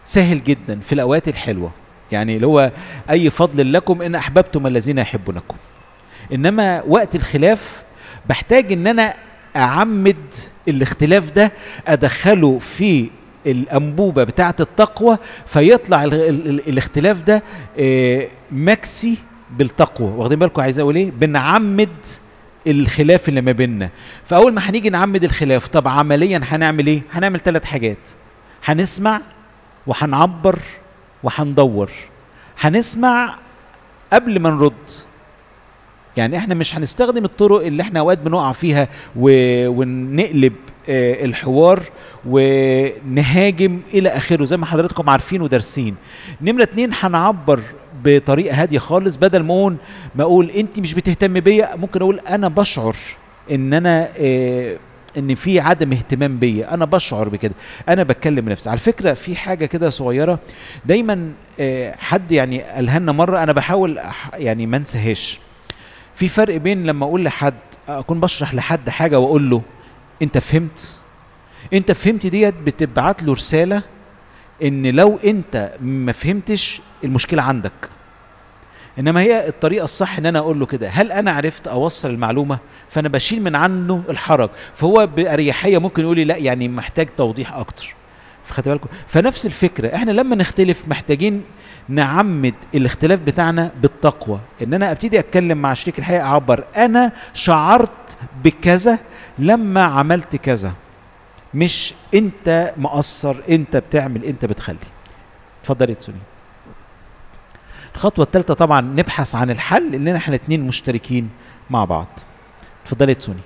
سهل جدا في الاوقات الحلوه يعني اللي هو اي فضل لكم ان احببتم الذين يحبونكم انما وقت الخلاف بحتاج ان انا اعمد الاختلاف ده ادخله في الانبوبه بتاعه التقوى فيطلع ال ال ال الاختلاف ده آه، مكسي بالتقوى واخدين بالكم عايز اقول ايه بنعمد الخلاف اللي ما بيننا فاول ما هنيجي نعمد الخلاف طب عمليا هنعمل ايه هنعمل ثلاث حاجات هنسمع وهنعبر وهندور هنسمع قبل ما نرد يعني احنا مش هنستخدم الطرق اللي احنا اوقات بنقع فيها و... ونقلب آه، الحوار ونهاجم الى اخره زي ما حضراتكم عارفين ودارسين نمره اتنين هنعبر بطريقه هاديه خالص بدل ما اقول ما اقول انت مش بتهتم بيا ممكن اقول انا بشعر ان انا آه، ان في عدم اهتمام بيا انا بشعر بكده انا بتكلم بنفسي على فكره في حاجه كده صغيره دايما آه، حد يعني قالها لنا مره انا بحاول أح- يعني ما انساهاش في فرق بين لما اقول لحد اكون بشرح لحد حاجه واقول له انت فهمت انت فهمت ديت بتبعت له رساله ان لو انت ما فهمتش المشكله عندك انما هي الطريقه الصح ان انا اقول له كده هل انا عرفت اوصل المعلومه فانا بشيل من عنه الحرج فهو باريحيه ممكن يقول لي لا يعني محتاج توضيح اكتر فخدت بالكم فنفس الفكره احنا لما نختلف محتاجين نعمد الاختلاف بتاعنا بالتقوى ان انا ابتدي اتكلم مع شريك الحياه اعبر انا شعرت بكذا لما عملت كذا مش انت مقصر انت بتعمل انت بتخلي اتفضل يا تسوني الخطوه الثالثه طبعا نبحث عن الحل اننا احنا اتنين مشتركين مع بعض اتفضلي يا تسوني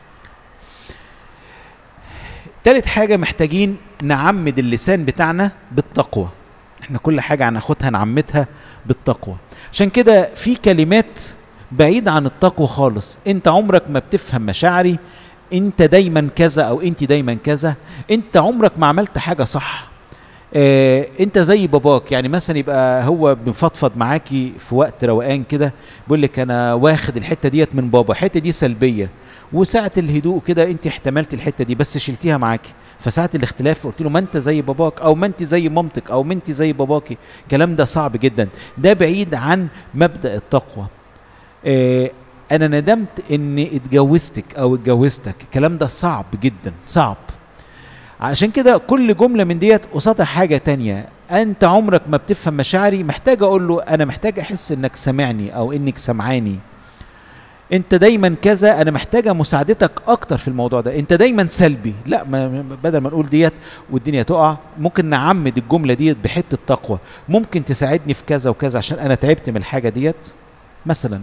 تالت حاجه محتاجين نعمد اللسان بتاعنا بالتقوى احنا كل حاجه هناخدها نعمدها بالتقوى عشان كده في كلمات بعيدة عن التقوى خالص انت عمرك ما بتفهم مشاعري انت دايما كذا او انت دايما كذا انت عمرك ما عملت حاجة صح اه انت زي باباك يعني مثلا يبقى هو بنفضفض معاكي في وقت روقان كده بيقول لك انا واخد الحته ديت من بابا الحته دي سلبيه وساعه الهدوء كده انت احتملت الحته دي بس شلتيها معاكي فساعه الاختلاف قلت له ما انت زي باباك او ما انت زي مامتك او ما انت زي باباكي الكلام ده صعب جدا ده بعيد عن مبدا التقوى اه انا ندمت اني اتجوزتك او اتجوزتك الكلام ده صعب جدا صعب عشان كده كل جمله من ديت قصادها حاجه تانية انت عمرك ما بتفهم مشاعري محتاج اقول له انا محتاج احس انك سامعني او انك سمعاني انت دايما كذا انا محتاجه مساعدتك اكتر في الموضوع ده انت دايما سلبي لا ما بدل ما نقول ديت والدنيا تقع ممكن نعمد الجمله ديت بحته تقوى ممكن تساعدني في كذا وكذا عشان انا تعبت من الحاجه ديت مثلا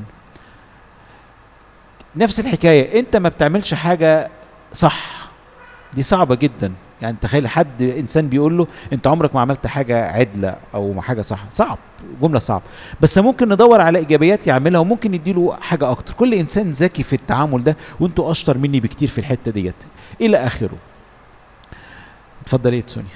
نفس الحكايه انت ما بتعملش حاجه صح دي صعبه جدا يعني تخيل حد انسان بيقول له انت عمرك ما عملت حاجه عدله او حاجه صح صعب جمله صعب بس ممكن ندور على ايجابيات يعملها وممكن نديله حاجه اكتر كل انسان ذكي في التعامل ده وانتوا اشطر مني بكتير في الحته ديت الى اخره اتفضل يا سونيا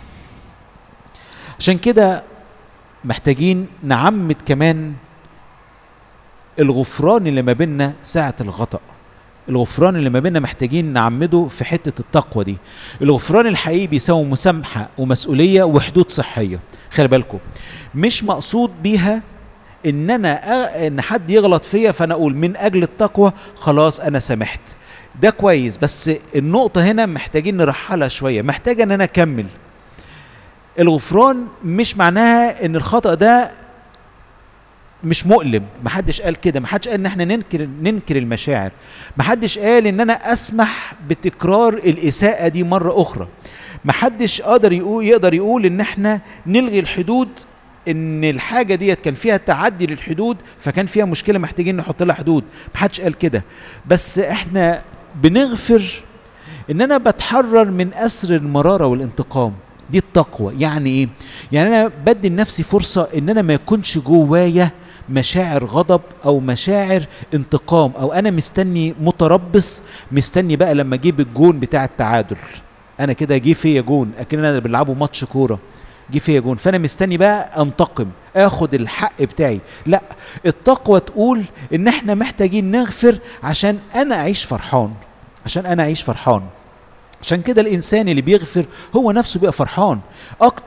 عشان كده محتاجين نعمد كمان الغفران اللي ما بيننا ساعه الخطأ الغفران اللي ما بيننا محتاجين نعمده في حته التقوى دي الغفران الحقيقي بيساوي مسامحه ومسؤوليه وحدود صحيه خلي بالكم مش مقصود بيها ان انا أ... ان حد يغلط فيا فانا اقول من اجل التقوى خلاص انا سامحت ده كويس بس النقطه هنا محتاجين نرحلها شويه محتاجه ان انا اكمل الغفران مش معناها ان الخطا ده مش مؤلم محدش قال كده محدش قال ان احنا ننكر ننكر المشاعر محدش قال ان انا اسمح بتكرار الاساءه دي مره اخرى محدش قادر يقول يقدر يقول ان احنا نلغي الحدود ان الحاجه ديت كان فيها تعدي للحدود فكان فيها مشكله محتاجين نحط لها حدود محدش قال كده بس احنا بنغفر ان انا بتحرر من اسر المراره والانتقام دي التقوى يعني ايه يعني انا بدي لنفسي فرصه ان انا ما يكونش جوايا مشاعر غضب او مشاعر انتقام او انا مستني متربص مستني بقى لما اجيب الجون بتاع التعادل انا كده جه فيا جون اكننا بنلعبوا ماتش كوره جه فيا جون فانا مستني بقى انتقم اخد الحق بتاعي لا التقوى تقول ان احنا محتاجين نغفر عشان انا اعيش فرحان عشان انا اعيش فرحان عشان كده الانسان اللي بيغفر هو نفسه بيبقى فرحان اكتر